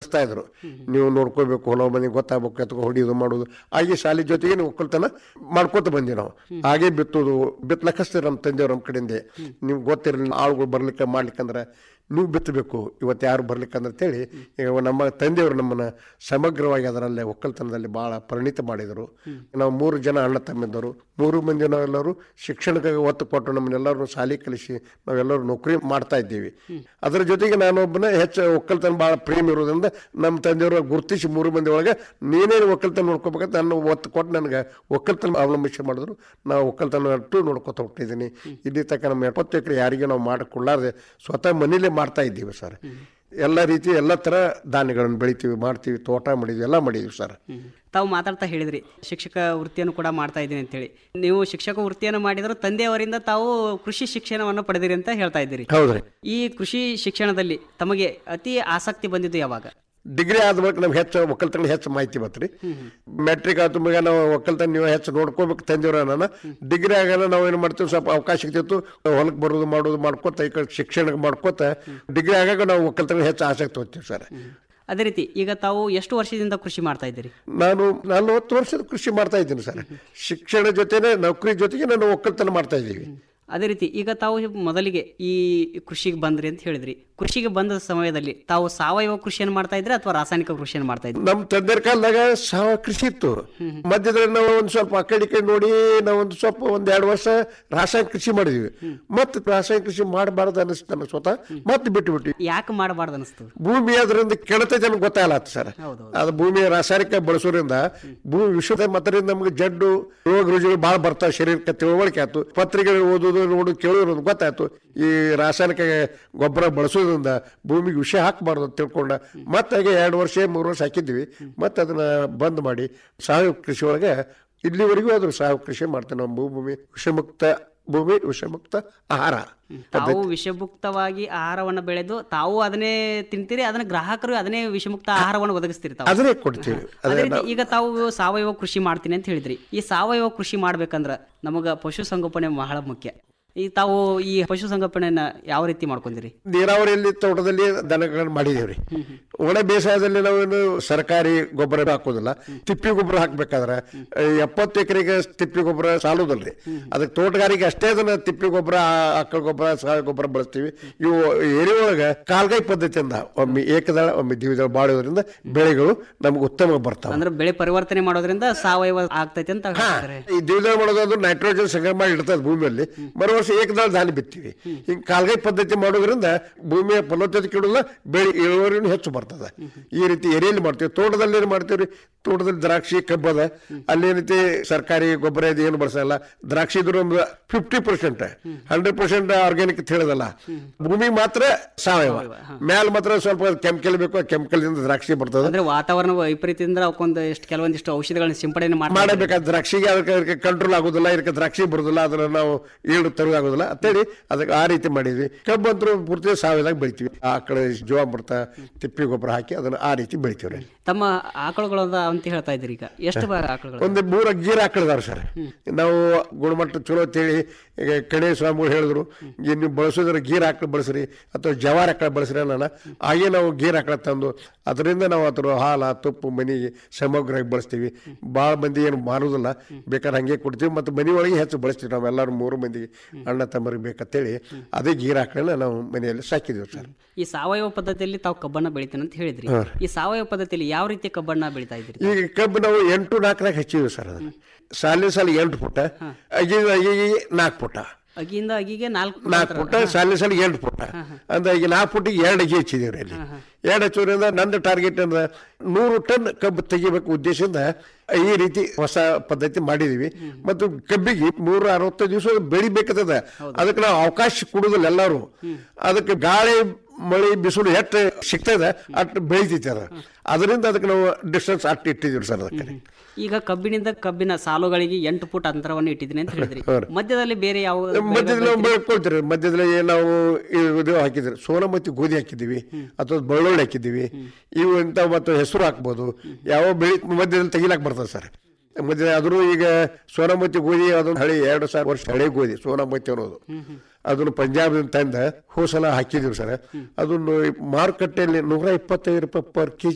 ಕಲಿಸ್ತಾ ಇದ್ರು ನೀವು ನೋಡ್ಕೋಬೇಕು ಹೊಲ ಮನೆ ಗೊತ್ತಾಗಬೇಕು ಎತ್ಕೊ ಹೊಡಿಯೋದು ಮಾಡೋದು ಹಾಗೆ ಶಾಲೆ ಜೊತೆಗೆ ನೀವು ಒಕ್ಕಲ್ತನ ಮಾಡ್ಕೋತ ಬಂದ್ವಿ ನಾವು ಹಾಗೆ ಬಿತ್ತೋದು ಬಿತ್ತಲಕ್ಕಸ್ತೀರ ನಮ್ಮ ತಂದೆಯವ್ರ ನಮ್ಮ ಕಡೆಯಿಂದ ನಿಮ್ಗೆ ಗೊತ್ತಿರಲಿಲ್ಲ ಆಳುಗಳು ಬರ್ಲಿಕ್ಕೆ ಮಾಡ್ಲಿಕ್ಕಂದ್ರೆ ನೀವು ಬಿತ್ತಬೇಕು ಇವತ್ತು ಯಾರು ಬರ್ಲಿಕ್ಕಂದ್ರೆ ಅಂತೇಳಿ ಈಗ ನಮ್ಮ ತಂದೆಯವರು ನಮ್ಮನ್ನ ಸಮಗ್ರವಾಗಿ ಅದರಲ್ಲೇ ಒಕ್ಕಲ್ತನದಲ್ಲಿ ಬಹಳ ಪರಿಣಿತ ಮಾಡಿದರು ನಾವು ಮೂರು ಜನ ಅಣ್ಣ ತಮ್ಮಿದ್ದರು ಮೂರು ಮಂದಿ ನಾವೆಲ್ಲರೂ ಶಿಕ್ಷಣಕ್ಕೆ ಒತ್ತು ಕೊಟ್ಟು ನಮ್ಮನ್ನೆಲ್ಲರೂ ಶಾಲೆ ಕಲಿಸಿ ನಾವೆಲ್ಲರೂ ನೌಕರಿ ಮಾಡ್ತಾ ಇದ್ದೀವಿ ಅದರ ಜೊತೆಗೆ ನಾನೊಬ್ಬನ ಹೆಚ್ಚು ಒಕ್ಕಲ್ತನ ಭಾಳ ಪ್ರೇಮ ಇರೋದ್ರಿಂದ ನಮ್ಮ ತಂದೆಯವರು ಗುರುತಿಸಿ ಮೂರು ಮಂದಿ ಒಳಗೆ ನೀನೇನು ಒಕ್ಕಲ್ತನ ನೋಡ್ಕೋಬೇಕಂತ ನನ್ನ ಒತ್ತು ಕೊಟ್ಟು ನನಗೆ ಒಕ್ಕಲ್ತನ ಅವಲಂಬಿಸಿ ಮಾಡಿದ್ರು ನಾವು ಒಕ್ಕಲ್ತನ ಅಟ್ಟು ನೋಡ್ಕೊತ ಹೋಗ್ತಿದ್ದೀನಿ ಇಲ್ಲಿ ತನಕ ನಮ್ಮ ಎಪ್ಪತ್ತು ಎಕರೆ ಯಾರಿಗೆ ನಾವು ಮಾಡಿಕೊಳ್ಳಾರ್ದೆ ಸ್ವತಃ ಮನೇಲೇ ಮಾಡ್ತಾ ಇದ್ದೀವಿ ಸರ್ ಎಲ್ಲ ರೀತಿ ಎಲ್ಲ ಥರ ಧಾನ್ಯಗಳನ್ನು ಬೆಳಿತೀವಿ ಮಾಡ್ತೀವಿ ತೋಟ ಮಾಡಿದ್ವಿ ಎಲ್ಲ ಮಾಡಿದ್ದೀವಿ ಸರ್ ತಾವು ಮಾತಾಡ್ತಾ ಹೇಳಿದ್ರಿ ಶಿಕ್ಷಕ ವೃತ್ತಿಯನ್ನು ಕೂಡ ಮಾಡ್ತಾ ಇದ್ದೀನಿ ಅಂತೇಳಿ ನೀವು ಶಿಕ್ಷಕ ವೃತ್ತಿಯನ್ನು ಮಾಡಿದ್ರು ತಂದೆಯವರಿಂದ ತಾವು ಕೃಷಿ ಶಿಕ್ಷಣವನ್ನು ಪಡೆದಿರಿ ಅಂತ ಹೇಳ್ತಾ ಇದ್ದೀರಿ ಹೌದ್ರಿ ಈ ಕೃಷಿ ಶಿಕ್ಷಣದಲ್ಲಿ ತಮಗೆ ಅತಿ ಆಸಕ್ತಿ ಬಂದಿದ್ದು ಯಾವಾಗ ಡಿಗ್ರಿ ಆದ ಬಳಿಕ ನಮ್ಗೆ ಹೆಚ್ಚು ಒಕ್ಕಲ್ತನ ಹೆಚ್ಚು ಮಾಹಿತಿ ಬತ್ರಿ ಮೆಟ್ರಿಕ್ ಆದ ಮೇಲೆ ನಾವು ಒಕ್ಕಲ್ತನ ನೀವು ಹೆಚ್ಚು ನೋಡ್ಕೋಬೇಕು ತಂದಿವ್ರ ನಾನು ಡಿಗ್ರಿ ಆಗಲ್ಲ ನಾವು ಏನು ಮಾಡ್ತೀವಿ ಸ್ವಲ್ಪ ಅವಕಾಶ ಸಿಗ್ತಿತ್ತು ಹೊಲಕ್ಕೆ ಬರೋದು ಮಾಡೋದು ಮಾಡ್ಕೋತ ಈ ಕಡೆ ಶಿಕ್ಷಣ ಮಾಡ್ಕೋತ ಡಿಗ್ರಿ ಆಗಾಗ ನಾವು ಒಕ್ಕಲ್ತನ ಹೆಚ್ಚು ಆಸಕ್ತಿ ಹೋಗ್ತೀವಿ ಸರ್ ಅದೇ ರೀತಿ ಈಗ ತಾವು ಎಷ್ಟು ವರ್ಷದಿಂದ ಕೃಷಿ ಮಾಡ್ತಾ ಇದ್ದೀರಿ ನಾನು ನಲ್ವತ್ತು ವರ್ಷದ ಕೃಷಿ ಮಾಡ್ತಾ ಇದ್ದೀನಿ ಸರ್ ಶಿಕ್ಷಣ ಜೊತೆನೆ ನೌಕರಿ ಜೊತೆಗೆ ನಾನು ಒಕ್ಕಲ್ತನ ಮಾಡ್ತಾ ಇದ್ದೀವಿ ಅದೇ ರೀತಿ ಈಗ ತಾವು ಮೊದಲಿಗೆ ಈ ಕೃಷಿಗೆ ಬಂದ್ರಿ ಅಂತ ಹೇಳಿದ್ರಿ ಕೃಷಿಗೆ ಬಂದ ಸಮಯದಲ್ಲಿ ತಾವು ಸಾವಯವ ಕೃಷಿಯನ್ನು ಮಾಡ್ತಾ ಇದ್ರಿ ಅಥವಾ ರಾಸಾಯನಿಕ ಕೃಷಿಯನ್ನು ಮಾಡ್ತಾ ಇದ್ರಿ ನಮ್ಮ ತಂದೆಯ ಕಾಲದಾಗ ಸಾವ ಕೃಷಿ ಇತ್ತು ಮಧ್ಯದಲ್ಲಿ ನಾವು ಒಂದು ಸ್ವಲ್ಪ ಆ ಕಡೆ ಈ ಕಡೆ ನೋಡಿ ನಾವು ಒಂದು ಸ್ವಲ್ಪ ಒಂದ್ ಎರಡು ವರ್ಷ ರಾಸಾಯನಿಕ ಕೃಷಿ ಮಾಡಿದ್ವಿ ಮತ್ತೆ ರಾಸಾಯನಿಕ ಕೃಷಿ ಮಾಡಬಾರ್ದು ಅನಿಸ್ತು ನನಗೆ ಸ್ವತಃ ಮತ್ತೆ ಬಿಟ್ಟು ಬಿಟ್ಟು ಯಾಕೆ ಮಾಡಬಾರ್ದು ಅನಿಸ್ತು ಭೂಮಿ ಅದರಿಂದ ಕೆಡತೈತೆ ನಮ್ಗೆ ಗೊತ್ತಾಗಲ್ಲ ಸರ್ ಹೌದು ಅದು ಭೂಮಿ ರಾಸಾಯನಿಕ ಬಳಸೋದ್ರಿಂದ ಭೂಮಿ ವಿಷದ ಮತರಿಂದ ನಮ್ಗೆ ಜಡ್ಡು ರೋಗ ರುಜಿಗಳು ಭಾಳ ಬರ್ತಾವೆ ಶರೀರಕ್ಕೆ ತಿಳುವಳಿಕೆ ಆಯ್ತು ಪತ್ರಿಕೆಗಳು ಓದೋದು ನೋಡೋದು ಕೇಳೋದು ಗೊತ್ತಾಯ್ತು ಈ ರಾಸಾಯನಿಕ ಗೊಬ್ಬರ ಬಳಸೋದ್ರಿಂದ ಭೂಮಿಗೆ ವಿಷ ಹಾಕಬಾರ್ದು ಅಂತ ತಿಳ್ಕೊಂಡ ಮತ್ತೆ ಹಾಗೆ ಎರಡು ವರ್ಷ ಮೂರು ವರ್ಷ ಹಾಕಿದ್ವಿ ಮತ್ತೆ ಅದನ್ನ ಬಂದ್ ಮಾಡಿ ಸಾವಯವ ಕೃಷಿ ಒಳಗೆ ಇಲ್ಲಿವರೆಗೂ ಅದ್ರ ಸಾವಯವ ಕೃಷಿ ಮಾಡ್ತೇವೆ ನಮ್ಮ ಭೂಮಿ ವಿಷಮುಕ್ತ ಭೂಮಿ ವಿಷಮುಕ್ತ ಆಹಾರ ತಾವು ವಿಷಮುಕ್ತವಾಗಿ ಆಹಾರವನ್ನು ಬೆಳೆದು ತಾವು ಅದನ್ನೇ ತಿಂತೀರಿ ಅದನ್ನ ಗ್ರಾಹಕರು ಅದನ್ನೇ ವಿಷಮುಕ್ತ ಆಹಾರವನ್ನು ಒದಗಿಸ್ತೀರಿ ತಾವು ಅದನ್ನೇ ಕೊಡ್ತೀವಿ ಅದೇ ರೀತಿ ಈಗ ತಾವು ಸಾವಯವ ಕೃಷಿ ಮಾಡ್ತೀನಿ ಅಂತ ಹೇಳಿದ್ರಿ ಈ ಸಾವಯವ ಕೃಷಿ ಮಾಡ್ಬೇಕಂದ್ರ ನಮಗ ಪಶುಸಂಗೋಪನೆ ಬಹಳ ಮುಖ್ಯ ಈ ತಾವು ಈ ಪಶುಸಂಗೋಪನೆಯನ್ನ ಯಾವ ರೀತಿ ಮಾಡ್ಕೊಂಡಿರಿ ನೀರಾವರಿಯಲ್ಲಿ ತೋಟದಲ್ಲಿ ದನಗಳನ್ನು ಮಾಡಿದೇವ್ರಿ ಒಣ ಬೇಸಾಯದಲ್ಲಿ ನಾವೇನು ಸರ್ಕಾರಿ ಗೊಬ್ಬರ ಹಾಕೋದಿಲ್ಲ ತಿಪ್ಪಿ ಗೊಬ್ಬರ ಹಾಕ್ಬೇಕಾದ್ರೆ ಎಪ್ಪತ್ತು ಎಕರೆಗೆ ತಿಪ್ಪಿ ಗೊಬ್ಬರ ಸಾಲೋದಲ್ರಿ ಅದಕ್ಕೆ ತೋಟಗಾರಿಕೆ ಅಷ್ಟೇ ಅದನ್ನ ತಿಪ್ಪಿ ಗೊಬ್ಬರ ಆಕಳ ಗೊಬ್ಬರ ಸಾವಯವ ಗೊಬ್ಬರ ಬಳಸ್ತೀವಿ ಇವು ಏರಿಯಾ ಒಳಗೆ ಕಾಲ್ಗೈ ಪದ್ಧತಿಯಿಂದ ಒಮ್ಮೆ ಏಕದಳ ಒಮ್ಮೆ ದ್ವಿದಳ ಬಾಳೋದ್ರಿಂದ ಬೆಳೆಗಳು ನಮ್ಗೆ ಉತ್ತಮ ಬರ್ತಾವೆ ಅಂದ್ರೆ ಬೆಳೆ ಪರಿವರ್ತನೆ ಮಾಡೋದ್ರಿಂದ ಸಾವಯವ ಆಗ್ತೈತೆ ಅಂತ ಹೇಳ್ತಾರೆ ಈ ದ್ವಿದಳ ಮಾಡೋದು ನೈಟ್ರೋಜನ್ ಸಂಗ್ರಹ ಮಾಡಿ ಇಡ್ತದೆ ಭೂಮಿಯಲ್ಲಿ ಮರು ವರ್ಷ ಏಕದಳ ಧಾನ್ಯ ಬಿತ್ತೀವಿ ಹಿಂಗೆ ಕಾಲ್ಗೈ ಪದ್ಧತಿ ಮಾಡೋದ್ರಿಂದ ಭೂಮಿಯ ಫಲವತ್ತತೆ ಕೆಡೋಲ್ಲ ಬೆಳೆ ಇಳುವರಿನೂ ಹೆಚ್ಚು ಬರ್ತದೆ ಈ ರೀತಿ ಎರೆಯಲ್ಲಿ ಮಾಡ್ತೀವಿ ತೋಟದಲ್ಲಿ ಏನು ಮಾಡ್ತೀವಿ ರೀ ತೋಟದಲ್ಲಿ ದ್ರಾಕ್ಷಿ ಕಬ್ಬದ ಅಲ್ಲಿ ಏನೈತಿ ಸರ್ಕಾರಿ ಗೊಬ್ಬರ ಇದು ಏನು ಬಳಸಲ್ಲ ದ್ರಾಕ್ಷಿ ಇದ್ರ ಒಂದು fifty percent hundred percent organic ಅಂತ ಹೇಳೋದಲ್ಲ ಭೂಮಿ ಮಾತ್ರ ಸಾವಯವ ಮ್ಯಾಲ್ ಮಾತ್ರ ಸ್ವಲ್ಪ ಕೆಮಿಕಲ್ ಬೇಕು ಕೆಮಿಕಲ್ ಇಂದ ದ್ರಾಕ್ಷಿ ಬರ್ತದೆ ಅಂದ್ರೆ ವಾತಾವರಣ ವೈಪರೀತ್ಯದಿಂದ ಅವಕ್ಕೊಂದು ಎಷ್ಟು ಕೆಲವೊಂದಿಷ್ಟು ಔಷಧಿಗಳನ್ನ ಸಿಂಪಡಣೆ ಮಾಡಿ ಮಾಡಬೇಕಾದ ದ್ರಾಕ್ಷಿಗೆ ಅದಕ್ಕೆ ಅದಕ್ಕೆ ಕಂಟ್ರೋಲ್ ಆಗೋದಿಲ್ಲ ಇದಕ್ಕೆ ದ್ರಾಕ್ಷಿ ಬರೋದಿಲ್ಲ ಅದನ್ನ ನಾವು ಈಡು ತರೋದಾಗೋದಿಲ್ಲ ಅಂತೇಳಿ ಅದಕ್ಕೆ ಆ ರೀತಿ ಮಾಡಿದ್ವಿ ಕಬ್ಬು ಅಂತೂ ಪೂರ್ತಿ ಸಾವಯವಾಗಿ ಬೆಳಿತೀವಿ ಆ ಕಡೆ ಜೀವಾಮೃತ ತಿಪ್ಪಿ ಗೊಬ್ಬರ ಹಾಕಿ ಅದನ್ನ ಆ ರೀತಿ ಬೆಳಿತೀವಿ ರೀ ತಮ್ಮ ಆಕಳುಗಳು ಅದ ಅಂತ ಹೇಳ್ತಾ ಇದ್ರಿ ಈಗ ಎಷ್ಟು ಬ- ಆಕಳುಗಳು ಒಂದು ಮೂರ ಗೀರ್ ಹಾಕಿದಾರ ಸರ್ ನಾವು ಗುಣಮಟ್ಟ ಚಲೋ ಅಂತೇಳಿ ಈಗ ಕಣೆ ಸ್ವಾಮಿಗಳು ಹೇಳಿದ್ರು ಈ ನೀವು ಬಳಸೋದ್ರ ಗೀರ್ ಹಾಕಿ ಬಳಸ್ರಿ ಅಥವಾ ಜವಾರ್ ಹಾಕಿ ಬಳಸ್ರಿ ನಾನು ಹಾಗೆ ನಾವು ಗೀರ್ ಹಾಕಳ ತಂದು ಅದರಿಂದ ನಾವು ಅದ್ರ ಹಾಲ ತುಪ್ಪ ಮನೆಗೆ ಸಮಗ್ರವಾಗಿ ಬಳಸ್ತೀವಿ ಭಾಳ ಮಂದಿ ಏನು ಮಾರೋದಿಲ್ಲ ಬೇಕಾದ್ರೆ ಹಂಗೆ ಕೊಡ್ತೀವಿ ಮತ್ತು ಮನೆ ಒಳಗೆ ಹೆಚ್ಚು ಬಳಸ್ತೀವಿ ನಾವೆಲ್ಲರೂ ಮೂರು ಮಂದಿಗೆ ಅಣ್ಣ ತಮ್ಮರಿಗೆ ಬೇಕಂತೇಳಿ ಅದೇ ಗೀರ್ ಹಾಕಳನ್ನ ನಾವು ಮನೆಯಲ್ಲಿ ಸಾಕಿದ್ದೀವಿ ಸರ್ ಈ ಸಾವಯವ ಪದ್ಧತಿಯಲ್ಲಿ ತಾವು ಕಬ್ಬನ್ನ ಬೆಳಿತೀನಿ ಅಂತ ಹೇಳಿದ್ರಿ ಈ ಸಾವಯವ ಪದ್ಧತಿಯಲ್ಲಿ ಯಾವ ರೀತಿ ಕಬ್ಬನ್ನ ಬೆಳಿತಾ ಇದ್ರಿ ಈಗ ಕಬ್ಬು ನಾವು ಎಂಟು ನಾಲ್ಕರಾಗ ಹಚ್ಚಿವಿ ಸರ್ ಅದನ್ನ ಸಾಲಿನ ಸಾಲ ಎಂಟು ಫುಟ ಅಗಿನ ಅಗಿಗೆ ನಾಲ್ಕು ಫುಟ ಅಗಿಯಿಂದ ಅಗಿಗೆ ನಾಲ್ಕು ನಾಲ್ಕು ಫುಟ ಸಾಲಿನ ಸಾಲ ಎಂಟು ಫುಟ ಅಂದ್ರೆ ಈಗ ನಾಲ್ಕು ಫುಟಿಗೆ ಎರಡು ಅಗಿ ಹಚ್ಚಿದೇವ್ರಿ ಅಲ್ಲಿ ಎರಡು ಹಚ್ಚೋದ್ರಿಂದ ನಂದು ಟಾರ್ಗೆಟ್ ಅಂದ್ರೆ ನೂರು ಟನ್ ಕಬ್ಬು ತೆಗಿಬೇಕು ಉದ್ದೇಶದಿಂದ ಈ ರೀತಿ ಹೊಸ ಪದ್ಧತಿ ಮಾಡಿದೀವಿ ಮತ್ತು ಕಬ್ಬಿಗೆ ನೂರ ಅರವತ್ತು ದಿವಸ ಬೆಳಿಬೇಕದ ಅದಕ್ಕೆ ನಾವು ಅವಕಾಶ ಕೊಡುದಿಲ್ಲ ಎಲ್ಲರೂ ಅದಕ್ಕೆ ಗಾಳಿ ಮಳೆ ಬಿಸಿಲು ಎಷ್ಟು ಸಿಗ್ತದೆ ಅಷ್ಟು ಬೆಳಿತೈತೆ ಅದು ಅದರಿಂದ ಅದಕ್ಕೆ ನಾವು ಡಿಸ್ಟೆನ್ಸ್ ಅಷ್ಟು ಇಟ್ಟಿದ್ದೀವಿ ಸರ್ ಅದಕ್ಕೆ ಈಗ ಕಬ್ಬಿನಿಂದ ಕಬ್ಬಿನ ಸಾಲುಗಳಿಗೆ ಎಂಟು ಫುಟ್ ಅಂತರವನ್ನು ಇಟ್ಟಿದ್ದೀನಿ ಅಂತ ಹೇಳಿದ್ರಿ ಮಧ್ಯದಲ್ಲಿ ಬೇರೆ ಯಾವ ಮಧ್ಯದಲ್ಲಿ ನಾವು ಬೆಳ್ಕೊಳ್ತೀರಿ ಮಧ್ಯದಲ್ಲಿ ನಾವು ಇದು ಹಾಕಿದ್ರಿ ಸೋನಮತಿ ಗೋಧಿ ಹಾಕಿದ್ದೀವಿ ಅಥವಾ ಬೆಳ್ಳುಳ್ಳಿ ಹಾಕಿದ್ದೀವಿ ಇವು ಇಂಥ ಮತ್ತು ಹೆಸರು ಹಾಕ್ಬೋದು ಯಾವ ಬೆಳಿ ಮಧ್ಯದಲ್ಲಿ ತೆಗಿಲಾಕ್ ಬರ್ತದೆ ಸರ್ ಮಧ್ಯ ಆದ್ರೂ ಈಗ ಸೋನಾಮತಿ ಗೋಧಿ ಅದೊಂದು ಹಳೆ ಎರಡು ಸಾವಿರ ವರ್ಷ ಹಳೆ ಗೋಧಿ ಸೋನಾಮತಿ ಅನ್ನೋದು ಅದನ್ನು ಪಂಜಾಬ್ದಿಂದ ತಂದ ಹೋಸಲ ಹಾಕಿದೀವಿ ಸರ್ ಅದನ್ನು ಮಾರುಕಟ್ಟೆಯಲ್ಲಿ ನೂರ ಇಪ್ಪತ್ತೈದು ರೂಪಾಯಿ ಪರ್ ಕೆ